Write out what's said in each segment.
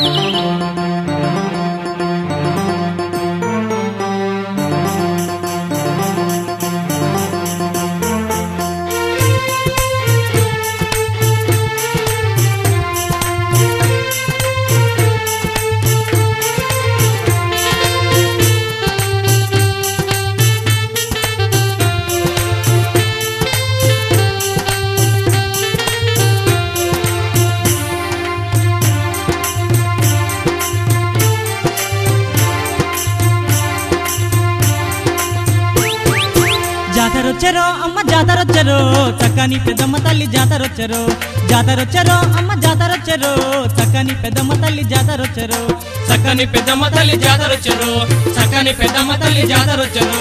జాతరొచ్చరో అమ్మ జాతరొచ్చరో చక్కని పెద్దమ్మ తల్లి జాతరొచ్చరో జాతరొచ్చరో అమ్మ జాతరొచ్చరో చక్కని పెద్దమ్మ తల్లి జాతరొచ్చరో చక్కని పెద్దమ్మ తల్లి జాతరొచ్చరు చక్కని పెద్దమ్మ తల్లి జాతరొచ్చరు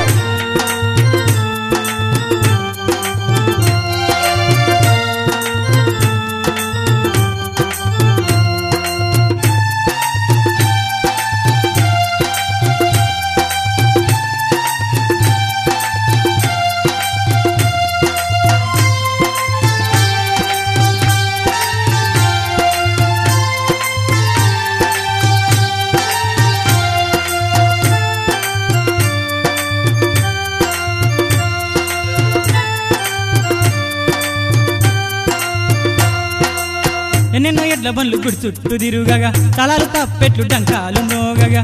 ఎన్నెన్నో ఎడ్ల బండ్లు గుడి చుట్టూ తిరుగగా తలాలు తప్పెట్లు డంకాలు మోగగా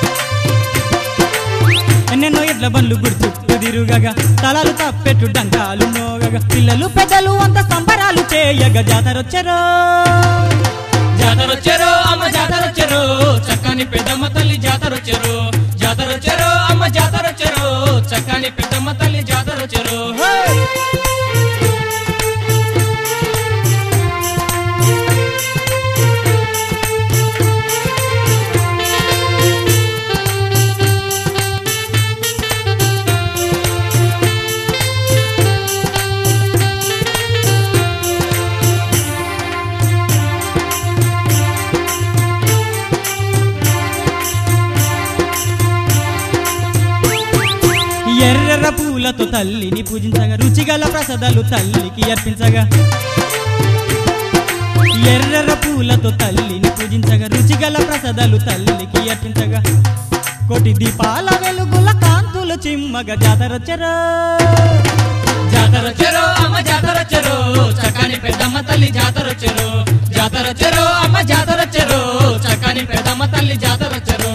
ఎన్నెన్నో ఎడ్ల బండ్లు గుడి చుట్టూ తిరుగగా తలాలు తప్పెట్లు డంకాలు మోగగా పిల్లలు పెద్దలు అంత సంబరాలు చేయగా జాతరొచ్చరో జాతరొచ్చరు అమ్మ జాతరొచ్చరు చక్కని పెద్దమ్మ తల్లి జాతరొచ్చరు జాతరొచ్చరు అమ్మ జాతరొచ్చరు చక్కని పెద్దమ్మ తల్లి జాతరొచ్చరు ఎర్రెర్ర పూలతో తల్లిని పూజించగా రుచిగల ప్రసాదాలు తల్లికి అర్పించగా ఎర్రెర్ర పూలతో తల్లిని పూజించగా రుచిగల ప్రసాదాలు తల్లికి అర్పించగా కోటి దీపాల వెలుగుల కాంతులు చిమ్మగా జాతరొచ్చరా జాతరొచ్చరు అమ్మ జాతరొచ్చరు చక్కని పెద్దమ్మ తల్లి జాతరొచ్చరు జాతరొచ్చరు అమ్మ జాతరొచ్చరు చక్కని పెద్దమ్మ తల్లి జాతరొచ్చరు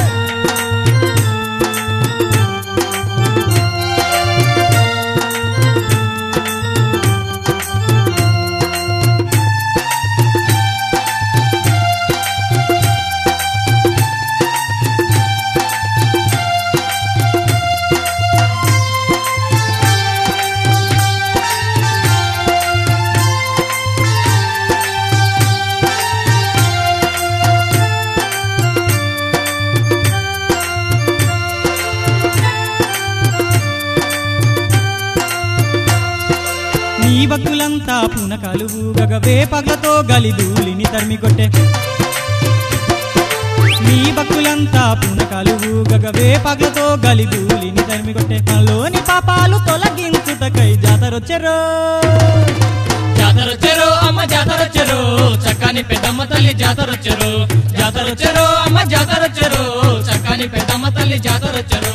నీ భక్తులంతా పూనకాలు ఊగగా వేపగ్లతో గలిదూలిని తరిమి కొట్టే నీ భక్తులంతా పూనకాలు ఊగగా వేపగ్లతో గలిదూలిని తరిమి కొట్టే మనలోని పాపాలు తొలగించుటకై జాతరొచ్చరో జాతరొచ్చరు అమ్మ జాతరొచ్చరు చక్కని పెద్దమ్మ తల్లి జాతరొచ్చరు జాతరొచ్చరు అమ్మ జాతరొచ్చరు చక్కని పెద్దమ్మ తల్లి జాతరొచ్చరు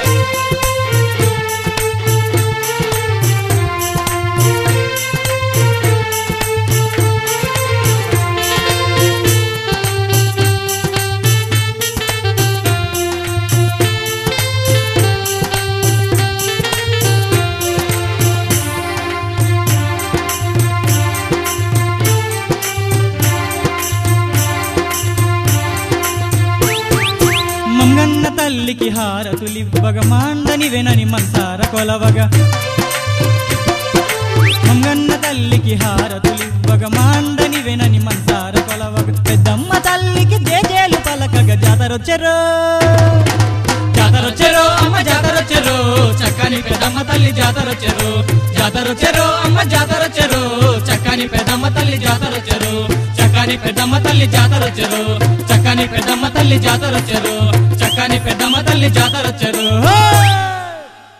మంగన్న తల్లికి హారతులివ్వగ మాండని వెనని మనసార కొలవగా మంగన్న తల్లికి హారతులివ్వగ మాండని వెనని మనసార కొలవగ పెద్దమ్మ తల్లికి జేజేలు పలకగ జాతరొచ్చరో జాతరొచ్చరు అమ్మ జాతరొచ్చరు చక్కని పెద్దమ్మ తల్లి జాతరొచ్చరు జాతరొచ్చరు అమ్మ జాతరొచ్చరు చక్కని పెద్దమ్మ తల్లి జాతరొచ్చరు చక్కని పెద్దమ్మ తల్లి జాతరొచ్చరు చక్కని పెద్దమ్మ తల్లి జాతరొచ్చరు చక్కని పెద్దమ్మ తల్లి జాతరొచ్చరు ఓ